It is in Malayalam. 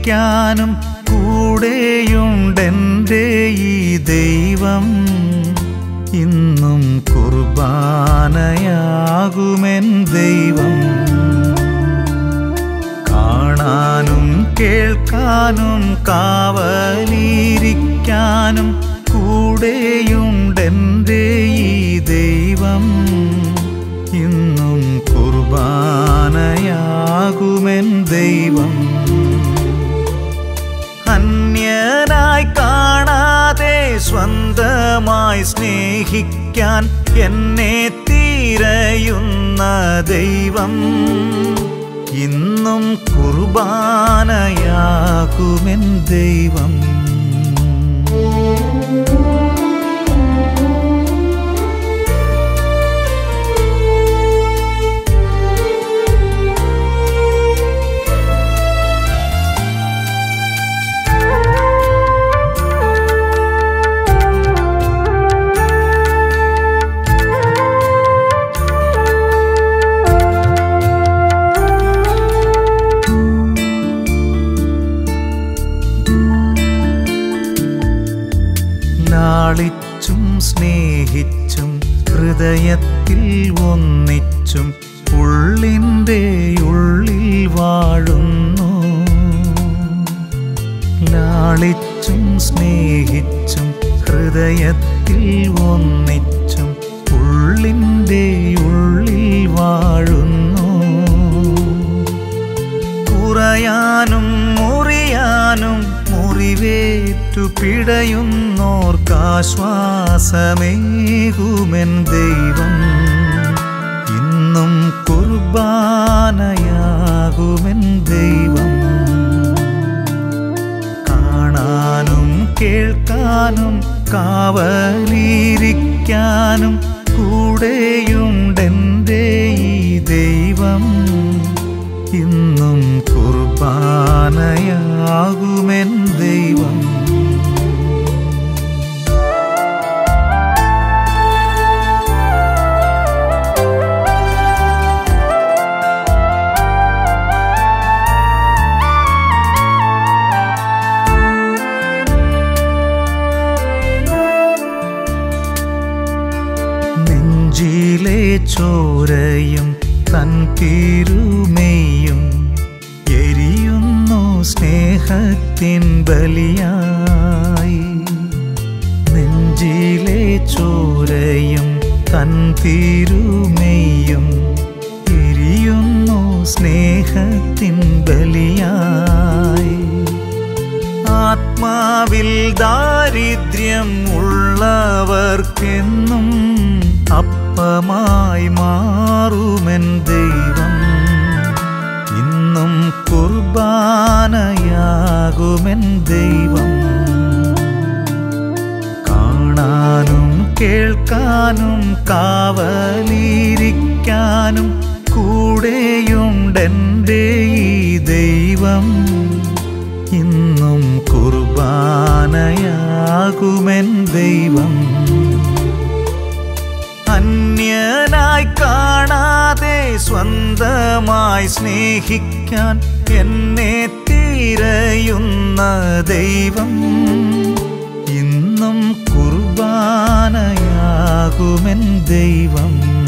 ലാളിക്കാനും കൂടെയുണ്ടെൻ്റെ ഈ ദൈവം ഇന്നും കുർബാനയാകുമെൻ ദൈവം കാണാനും കേൾക്കാനും കാവലിരിക്കാനും കൂടെയുണ്ടെൻ്റെ ഈ ദൈവം ഇന്നും കുർബാനയാകുമെൻ ദൈവം അന്യനായി കാണാതെ സ്വന്തമായി സ്നേഹിക്കാൻ എന്നെ തിരയുന്ന ദൈവം ഇന്നും കുർബാനയാകുമെൻ ദൈവം ലാളിച്ചും സ്നേഹിച്ചും ഹൃദയത്തിൽ ഒന്നിച്ചും ഉള്ളിൻ്റെ ഉള്ളിൽ വാഴുന്നു ലാളിച്ചും സ്നേഹിച്ചും ഹൃദയത്തിൽ ഒന്നിച്ചും ഉള്ളിൻ്റെ ഉള്ളിൽ വാഴുന്നു കുറയാനും മുറിയാനും മുറിവേറ്റു പിടയുന്നോർക്കാശ്വാസമേകുമെൻ ദൈവം ഇന്നും കുർബാനയാകുമെൻ ദൈവം കാണാനും കേൾക്കാനും കാവലിരിക്കാനും കൂടെയുണ്ടെൻ്റെ ഈ ദൈവം ഇന്നും കുർബാനയാകുമെൻ ദൈവം നെഞ്ചിലെ ചോരയും തൻ തിരുമേയും എരിയുന്നു സ്നേഹത്തിൻ ബലിയായി നെഞ്ചിലെ ചോരയും തൻ തിരുമേയും എരിയുന്നു സ്നേഹത്തിൻ ബലിയായി ആത്മാവിൽ ദാരിദ്ര്യം ഉള്ളവർക്കെന്നും അപ്പമായി മാറുമെൻ ദൈവം ഇന്നും കുർബാനയാകുമെൻ ദൈവം കാണാനും കേൾക്കാനും കാവലിരിക്കാനും കൂടെയുണ്ടെൻ്റെ ഈ ദൈവം ഇന്നും കുർബാനയാകുമെൻ ദൈവം അന്യനായി കാണാതെ സ്വന്തമായി സ്നേഹിക്കാൻ എന്നെ തിരയുന്ന ദൈവം ഇന്നും കുർബാനയാകുമെൻ ദൈവം